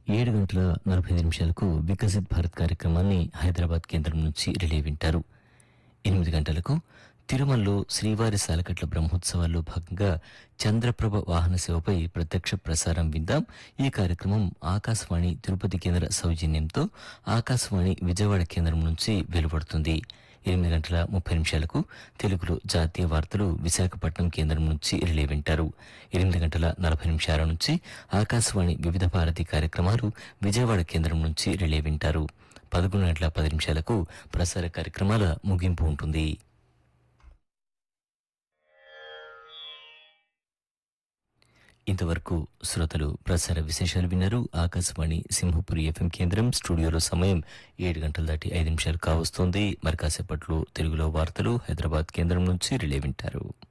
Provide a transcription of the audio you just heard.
ఏడు గంటల నలభై ఐదు నిమిషాలకు వికసిత్ భారత్ కార్యక్రమాన్ని హైదరాబాద్ కేంద్రం నుంచి రిలే వింటారు ఎనిమిది గంటలకు తిరుమలలో శ్రీవారి సాలకట్ల బ్రహ్మోత్సవాల్లో భాగంగా చంద్రప్రభ వాహన సేవపై ప్రత్యక్ష ప్రసారం విందాం ఈ కార్యక్రమం ఆకాశవాణి తిరుపతి కేంద్ర సౌజన్యంతో ఆకాశవాణి విజయవాడ కేంద్రం నుంచి వెలువడుతుంది ఎనిమిది గంటల ముప్పై నిమిషాలకు తెలుగులో జాతీయ వార్తలు విశాఖపట్నం కేంద్రం నుంచి రిలే వింటారు ఎనిమిది గంటల నలభై నిమిషాల నుంచి ఆకాశవాణి వివిధ భారతి కార్యక్రమాలు విజయవాడ కేంద్రం నుంచి రిలే వింటారు పదకొండు గంటల పది నిమిషాలకు ప్రసార కార్యక్రమాల ముగింపు ఉంటుంది ఇంతవరకు శ్రోతలు ప్రసార విశేషాలు విన్నారు ఆకాశవాణి సింహపురి ఎఫ్ఎం కేంద్రం స్టూడియోలో సమయం ఏడు గంటల దాటి ఐదు నిమిషాలు కావస్తోంది మరి కాసేపట్లో తెలుగులో వార్తలు హైదరాబాద్ కేంద్రం నుంచి రిలే వింటారు